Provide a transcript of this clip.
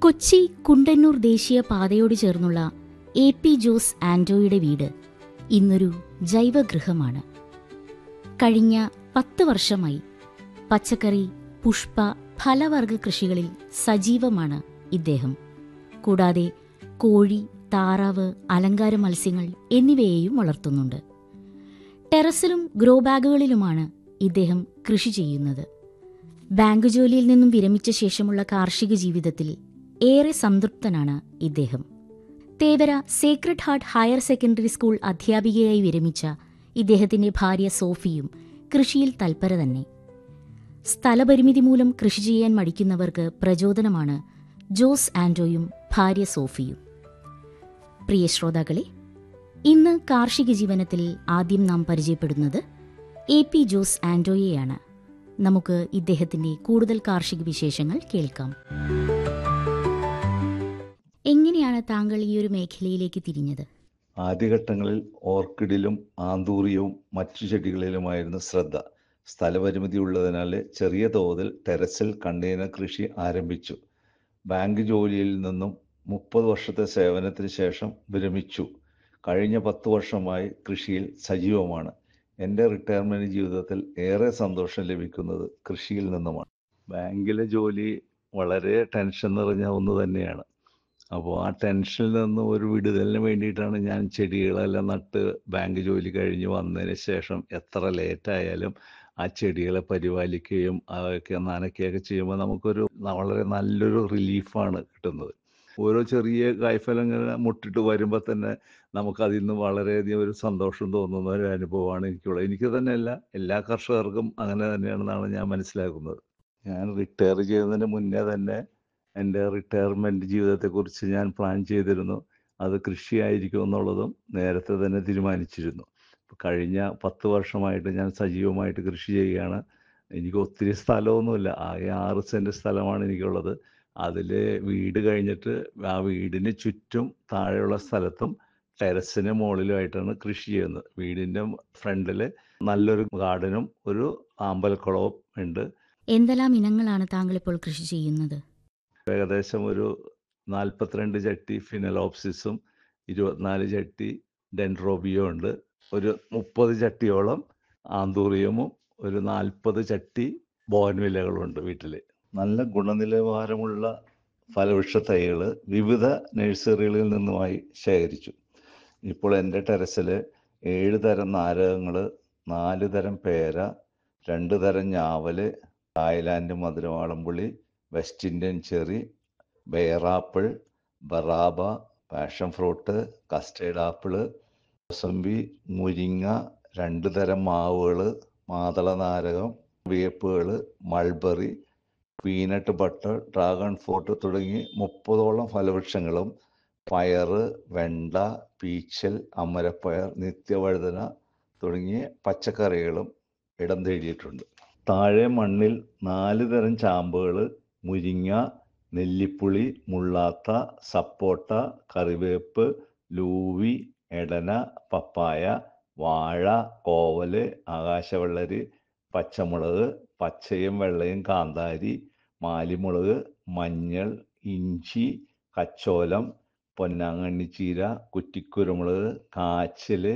കൊച്ചി കുണ്ടന്നൂർ ദേശീയ പാതയോട് ചേർന്നുള്ള A P Jose ആന്റോയുടെ വീട് ഇന്നൊരു ജൈവഗൃഹമാണ് കഴിഞ്ഞ പത്ത് വർഷമായി പച്ചക്കറി പുഷ്പ ഫലവർഗ കൃഷികളിൽ സജീവമാണ് ഇദ്ദേഹം കൂടാതെ കോഴി താറാവ് അലങ്കാര മത്സ്യങ്ങൾ എന്നിവയെയും വളർത്തുന്നുണ്ട് ടെറസിലും ഗ്രോ ബാഗുകളിലുമാണ് ഇദ്ദേഹം കൃഷി ചെയ്യുന്നത് ബാങ്ക് ജോലിയിൽ നിന്നും വിരമിച്ച ശേഷമുള്ള കാർഷിക ജീവിതത്തിൽ ഏറെ സംതൃപ്തനാണ് ഇദ്ദേഹം Thevara sacred heart higher secondary school അധ്യാപികയായി വിരമിച്ച ഇദ്ദേഹത്തിന്റെ ഭാര്യ സോഫിയും കൃഷിയിൽ തൽപര തന്നെ സ്ഥലപരിമിതി മൂലം കൃഷി ചെയ്യാൻ മടിക്കുന്നവർക്ക് പ്രചോദനമാണ് ജോസ് ആന്റോയും ഭാര്യ സോഫിയും പ്രിയ ശ്രോതാക്കളെ ഇന്ന് കാർഷിക ജീവനത്തിൽ ആദ്യം നാം പരിചയപ്പെടുന്നത് എ പി ജോസ് ആന്റോയെയാണ് നമുക്ക് ഇദ്ദേഹത്തിന്റെ കൂടുതൽ കാർഷിക വിശേഷങ്ങൾ കേൾക്കാം എങ്ങനെയാണ് താങ്കൾ ഈ ഒരു മേഖലയിലേക്ക് തിരിഞ്ഞത് ആദ്യഘട്ടങ്ങളിൽ ഓർക്കിഡിലും ആന്തൂറിയവും മറ്റു ചെടികളിലുമായിരുന്നു ശ്രദ്ധ സ്ഥലപരിമിതി ഉള്ളതിനാൽ ചെറിയ തോതിൽ ടെറസിൽ കണ്ടെയ്നർ കൃഷി ആരംഭിച്ചു ബാങ്ക് ജോലിയിൽ നിന്നും മുപ്പത് വർഷത്തെ സേവനത്തിന് ശേഷം വിരമിച്ചു കഴിഞ്ഞ പത്ത് വർഷമായി കൃഷിയിൽ സജീവമാണ് എൻ്റെ റിട്ടയർമെൻറ്റ് ജീവിതത്തിൽ ഏറെ സന്തോഷം ലഭിക്കുന്നത് കൃഷിയിൽ നിന്നുമാണ് ബാങ്കിലെ ജോലി വളരെ ടെൻഷൻ നിറഞ്ഞ ഒന്ന് തന്നെയാണ് അപ്പോൾ ആ ടെൻഷനിൽ നിന്ന് ഒരു വിടുതലിന് വേണ്ടിയിട്ടാണ് ഞാൻ ചെടികളെല്ലാം നട്ട് ബാങ്ക് ജോലി കഴിഞ്ഞ് വന്നതിന് ശേഷം എത്ര ലേറ്റായാലും ആ ചെടികളെ പരിപാലിക്കുകയും അതൊക്കെ നനയ്ക്കുകയൊക്കെ ചെയ്യുമ്പോൾ നമുക്കൊരു വളരെ നല്ലൊരു റിലീഫാണ് കിട്ടുന്നത് ഓരോ ചെറിയ കായ്ഫലം ഇങ്ങനെ മുട്ടിട്ട് വരുമ്പോൾ തന്നെ നമുക്ക് അതിൽ നിന്ന് വളരെയധികം ഒരു സന്തോഷം തോന്നുന്ന ഒരു അനുഭവമാണ് എനിക്കുള്ളത് എനിക്ക് തന്നെയല്ല എല്ലാ കർഷകർക്കും അങ്ങനെ തന്നെയാണെന്നാണ് ഞാൻ മനസ്സിലാക്കുന്നത് ഞാൻ റിട്ടയർ ചെയ്യുന്നതിന് മുന്നേ തന്നെ എൻ്റെ റിട്ടയർമെൻറ്റ് ജീവിതത്തെക്കുറിച്ച് ഞാൻ പ്ലാൻ ചെയ്തിരുന്നു അത് കൃഷിയായിരിക്കും എന്നുള്ളതും നേരത്തെ തന്നെ തീരുമാനിച്ചിരുന്നു കഴിഞ്ഞ പത്ത് വർഷമായിട്ട് ഞാൻ സജീവമായിട്ട് കൃഷി ചെയ്യുകയാണ് എനിക്ക് ഒത്തിരി സ്ഥലമൊന്നുമില്ല ആകെ ആറ് സെൻറ്റ് സ്ഥലമാണ് എനിക്കുള്ളത് അതിൽ വീട് കഴിഞ്ഞിട്ട് ആ വീടിന് ചുറ്റും താഴെയുള്ള സ്ഥലത്തും ടെറസിന് മുകളിലുമായിട്ടാണ് കൃഷി ചെയ്യുന്നത് വീടിൻ്റെ ഫ്രണ്ടിൽ നല്ലൊരു ഗാർഡനും ഒരു ആമ്പൽക്കുളവും ഉണ്ട് എന്തെല്ലാം ഇനങ്ങളാണ് താങ്കൾ ഇപ്പോൾ കൃഷി ചെയ്യുന്നത് ഏകദേശം ഒരു നാൽപ്പത്തിരണ്ട് ചട്ടി ഫിനലോപ്സിസും ഇരുപത്തിനാല് ചട്ടി ഡെൻഡ്രോബിയോ ഉണ്ട് ഒരു മുപ്പത് ചട്ടിയോളം ആന്തൂറിയമും ഒരു നാൽപ്പത് ചട്ടി ബോൻവില്ലകളുണ്ട് വീട്ടിൽ നല്ല ഗുണനിലവാരമുള്ള ഫലവൃക്ഷ തൈകൾ വിവിധ നഴ്സറികളിൽ നിന്നുമായി ശേഖരിച്ചു ഇപ്പോൾ എൻ്റെ ടെറസിൽ ഏഴ് തരം നാരകങ്ങൾ നാല് തരം പേര രണ്ട് തരം ഞാവൽ തായ്ലാൻഡ് മധുരവാളംപുളി വെസ്റ്റ് ഇന്ത്യൻ ചെറി ബെയറാപ്പിൾ ബറാബ പാഷൻ ഫ്രൂട്ട് കസ്റ്റേർഡ് ആപ്പിള് മൊസമ്പി മുരിങ്ങ രണ്ട് തരം മാവുകൾ മാതള നാരകം വേപ്പുകൾ mulberry peanut butter dragon fruit തുടങ്ങി മുപ്പതോളം ഫലവൃക്ഷങ്ങളും പയറ് വെണ്ട പീച്ചൽ അമരപ്പയർ നിത്യവഴുതന തുടങ്ങിയ പച്ചക്കറികളും ഇടം തേടിയിട്ടുണ്ട് താഴെ മണ്ണിൽ നാല് തരം ചാമ്പുകൾ മുരിങ്ങ നെല്ലിപ്പുളി മുള്ളാത്ത സപ്പോട്ട കറിവേപ്പ് ലൂവി എടന പപ്പായ വാഴ കോവല് ആകാശവെള്ളരി പച്ചമുളക് പച്ചയും വെള്ളയും കാന്താരി മാലിമുളക് മഞ്ഞൾ ഇഞ്ചി കച്ചോലം പൊന്നാങ്കണ്ണി ചീര കുറ്റിക്കുരുമുളക് കാച്ചിൽ